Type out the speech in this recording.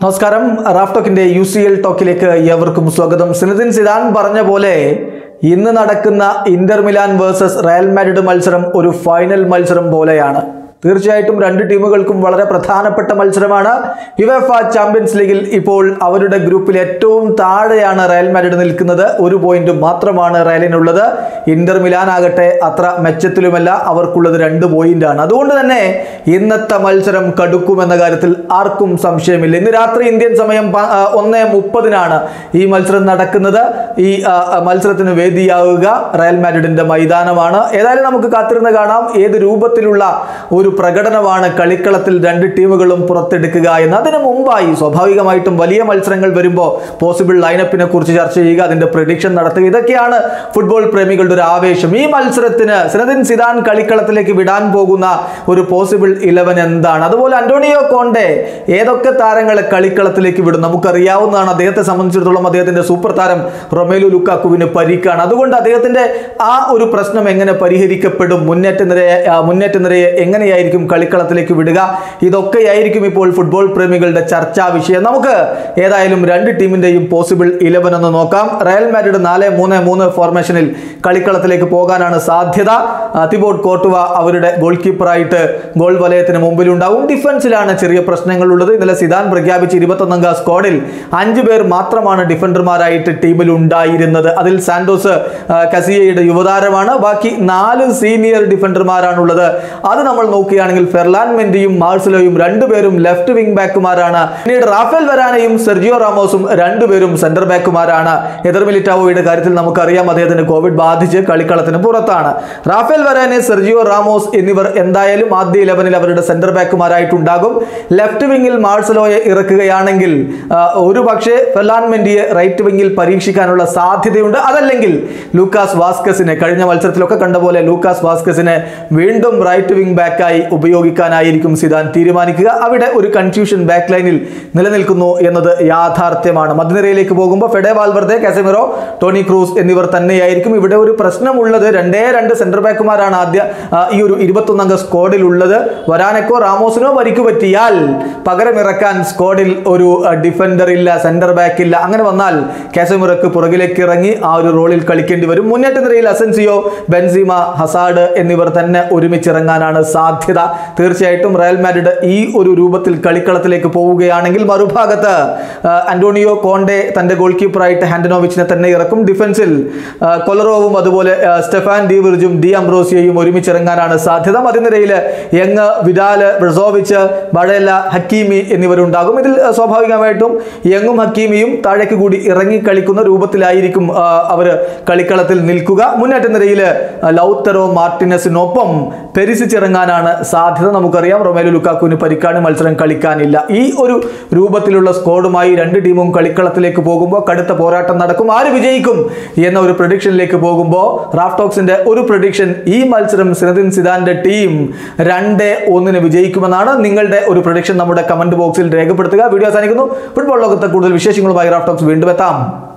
നമസ്കാരം റാഫ് ടോക്കിന്റെ U C L ടോക്കിലേക്ക് ഏവർക്കും സ്വാഗതം സിനദിൻ സിദാൻ പറഞ്ഞ പോലെ ഇന്ന് നടക്കുന്ന Inter Milan versus Real Madrid മത്സരം ഒരു ഫൈനൽ മത്സരം പോലെയാണ് തീർച്ചയായിട്ടും രണ്ട് ടീമുകൾക്കും വളരെ പ്രധാനപ്പെട്ട മത്സരമാണ് യുവേഫ ചാമ്പ്യൻസ് ലീഗിൽ ഇപ്പോൾ അവരുടെ ഗ്രൂപ്പിൽ ഏറ്റവും താഴെയാണ് റയൽ മാഡ്രിഡ് നിൽക്കുന്നത് ഒരു പോയിന്റ് മാത്രമാണ് റയലിനുള്ളത് ഇന്റർ മിലാൻ ആകട്ടെ അത്ര മെച്ചത്തിലുമല്ല അവർക്കുള്ളത് രണ്ട് പോയിന്റാണ് അതുകൊണ്ട് തന്നെ ഇന്നത്തെ മത്സരം കടുക്കുമെന്ന കാര്യത്തിൽ ആർക്കും സംശയമില്ല ഇന്ന് രാത്രി ഇന്ത്യൻ സമയം പ- ആ, ഒന്ന് മുപ്പതിനാണ് ഈ മത്സരം നടക്കുന്നത് ഈ ആ, ആ, മത്സരത്തിന് വേദിയാവുക റയൽ മാഡ്രിഡിന്റെ മൈതാനമാണ് ഏതായാലും നമുക്ക് കാത്തിരുന്ന് കാണാം ഏത് രൂപത്തിലുള്ള ഒരു പ്രകടനമാണ് കളിക്കളത്തിൽ രണ്ട് ടീമുകളും പുറത്തെടുക്കുക എന്ന് അതിനു മുമ്പായി സ്വാഭാവികമായിട്ടും വലിയ മത്സരങ്ങൾ വരുമ്പോൾ പോസിബിൾ ലൈനപ്പിനെ കുറിച്ച് ചർച്ച ചെയ്യുക അതിന്റെ പ്രഡിക്ഷൻ നടത്തുക ഇതൊക്കെയാണ് ഫുട്ബോൾ പ്രേമികളുടെ ഒരു ആവേശം ഈ മത്സരത്തിന് സിനദിൻ സിദാൻ കളിക്കളത്തിലേക്ക് വിടാൻ പോകുന്ന ഒരു പോസിബിൾ ഇലവൻ എന്താണ് അതുപോലെ അന്റോണിയോ കോണ്ടെ ഏതൊക്കെ താരങ്ങളെ കളിക്കളത്തിലേക്ക് വിടും നമുക്കറിയാവുന്നതാണ് അദ്ദേഹത്തെ സംബന്ധിച്ചിടത്തോളം അദ്ദേഹത്തിന്റെ സൂപ്പർ താരം റൊമേലു ലുക്കാക്കുവിന് പരിക്കാണ് അതുകൊണ്ട് അദ്ദേഹത്തിന്റെ ആ ഒരു പ്രശ്നം എങ്ങനെ പരിഹരിക്കപ്പെടും മുന്നേറ്റ നിരയെ ആ, മുന്നേറ്റ നിരയെ എങ്ങനെയായിരിക്കും കളിക്കളത്തിലേക്ക് വിടുക ഇതൊക്കെയായിരിക്കും ഇപ്പോൾ ഫുട്ബോൾ പ്രേമികളുടെ ചർച്ചാ വിഷയം നമുക്ക് ഏതായാലും രണ്ട് ടീമിന്റെയും പോസിബിൾ ഇലവൻ എന്ന് നോക്കാം റയൽ മാഡ്രിഡ് നാല് മൂന്ന് മൂന്ന് ഫോർമേഷനിൽ കളിക്കളത്തിലേക്ക് പോകാനാണ് സാധ്യത ആ, തിബോട്ട് കോട്ടുവ അവരുടെ ഗോൾ കീപ്പറായിട്ട് ഗോൾ വലയത്തിന് മുമ്പിലുണ്ടാവും ഡിഫൻസിലാണ് ചെറിയ പ്രശ്നങ്ങളുള്ളത് ഇന്നലെ സിദാൻ പ്രഖ്യാപിച്ച ഇരുപത്തൊന്നംഗ സ്ക്വാഡിൽ അഞ്ചു പേർ മാത്രമാണ് ഡിഫൻഡർമാരായിട്ട് ടീമിൽ ഉണ്ടായിരുന്നത് അതിൽ സാന്റോസ് ആ, കസിയയുടെ യുവതാരമാണ് ബാക്കി നാല് സീനിയർ ഡിഫൻഡർമാരാണുള്ളത് അത് നമ്മൾ നോക്കുകയാണെങ്കിൽ ഫെർലാൻ മെൻഡിയും മാർസലോയും രണ്ടുപേരും ലെഫ്റ്റ് വിംഗ് ബാക്കുമാരാണ് പിന്നീട് റാഫേൽ വരാനയും സെർജിയോ റാമോസും രണ്ടുപേരും സെന്റർ ബാക്കുമാരാണ് എതിർ മിലിറ്റാവോയുടെ കാര്യത്തിൽ നമുക്കറിയാം അദ്ദേഹത്തിന് കോവിഡ് ബാധിച്ച് കളിക്കളത്തിന് പുറത്താണ് റാഫേൽ വരാനെ സെർജിയോ റാമോസ് എന്നിവർ എന്തായാലും ആദ്യ ഇലവനിൽ അവരുടെ സെന്റർ ബാക്കുമാരായിട്ടുണ്ടാകും ലെഫ്റ്റ് വിങ്ങിൽ മാർസലോയെ ഇറക്കുകയാണെങ്കിൽ ആ, ഒരു പക്ഷേ ഫെർലാൻ മെൻഡിയെ റൈറ്റ് വിങ്ങിൽ പരീക്ഷിക്കാനുള്ള സാധ്യതയുണ്ട് അതല്ലെങ്കിൽ ലൂക്കാസ് വാസ്കസിനെ കഴിഞ്ഞ മത്സരത്തിലൊക്കെ കണ്ട പോലെ ലൂക്കാസ് വാസ്കസിനെ വീണ്ടും റൈറ്റ് വിങ് ബാക്കായി ഉപയോഗിക്കാനായിരിക്കും സിദാൻ തീരുമാനിക്കുക അവിടെ ഒരു കൺഫ്യൂഷൻ ബാക്ക് ലൈനിൽ നിലനിൽക്കുന്നു എന്നത് യാഥാർത്ഥ്യമാണ് മധ്യനിരയിലേക്ക് പോകുമ്പോൾ Fede Valverde Casemiro Toni Kroos എന്നിവർ തന്നെയായിരിക്കും ഇവിടെ ഒരു പ്രശ്നമുള്ളത് രണ്ടേ രണ്ട് സെന്റർ ബാക്കുമാരാണ് ആദ്യ ആ, ഈ ഒരു ഇരുപത്തൊന്നംഗ സ്ക്വാഡിൽ ഉള്ളത് വരാനക്കോ റാമോസിനോ പരിക്ക് പറ്റിയാൽ പകരമിറക്കാൻ സ്ക്വാഡിൽ ഒരു ഡിഫൻഡർ ഇല്ല സെന്റർ ബാക്ക് ഇല്ല അങ്ങനെ വന്നാൽ കാസമിറക്ക് പുറകിലേക്ക് ഇറങ്ങി ആ ഒരു റോളിൽ കളിക്കേണ്ടി വരും മുന്നേറ്റ നിരയിൽ അസൻസിയോ ബെൻസിമ ഹസാഡ് എന്നിവർ തന്നെ ഒരുമിച്ചിറങ്ങാനാണ് സാധ്യത തീർച്ചയായിട്ടും റയൽ മാഡ്രിഡ് ഈ ഒരു രൂപത്തിൽ കളിക്കളത്തിലേക്ക് പോവുകയാണെങ്കിൽ മറുഭാഗത്ത് ആ, അന്റോണിയോ കോണ്ടെ തന്റെ ഗോൾ കീപ്പറായിട്ട് ഹാൻഡനോവിച്ചിനെ തന്നെ ഇറക്കും ഡിഫൻസിൽ ആ, കൊലറോവും അതുപോലെ ആ, സ്റ്റെഫാൻ ഡി വിർജും ഡി അംബ്രോസിയയും ഒരുമിച്ചിറങ്ങാനാണ് സാധ്യത മധ്യനിരയിൽ യങ് വിഡാല് ബ്രസോവിച്ച് ബഡേല ഹക്കീമി എന്നിവരുണ്ടാകും ഇതിൽ ആ, സ്വാഭാവികമായിട്ടും യങ്ങും ഹക്കീമിയും താഴേക്ക് കൂടി ഇറങ്ങി കളിക്കുന്ന രൂപത്തിലായിരിക്കും അവർ കളിക്കളത്തിൽ നിൽക്കുക മുന്നേറ്റ നിരയിൽ ലൗത്തറോ മാർട്ടിനസിനൊപ്പം പെരിസിച്ചിറങ്ങാനാണ് സാധ്യത നമുക്കറിയാം റൊമേലു ലുക്കാക്കുവിന് പരിക്കാണ് മത്സരം കളിക്കാനില്ല ഈ ഒരു രൂപത്തിലുള്ള സ്കോഡുമായി രണ്ട് ടീമും കളിക്കളത്തിലേക്ക് പോകുമ്പോൾ കടുത്ത പോരാട്ടം നടക്കും ആര് വിജയിക്കും എന്ന ഒരു പ്രഡിക്ഷനിലേക്ക് പോകുമ്പോൾ റാഫ്റ്റോക്സിന്റെ ഒരു പ്രഡിക്ഷൻ ഈ മത്സരം സിനദിൻ സിദാന്റെ ടീം രണ്ട് ഒന്നിന് വിജയിക്കുമെന്നാണ് നിങ്ങളുടെ ഒരു പ്രഡിക്ഷൻ നമ്മുടെ കമന്റ് ബോക്സിൽ രേഖപ്പെടുത്തുക വീഡിയോ അവസാനിക്കുന്നു ഫുട്ബോൾ ലോകത്തെ കൂടുതൽ വിശേഷങ്ങളുമായി റാഫ്റ്റോക്സ് വീണ്ടും എത്താം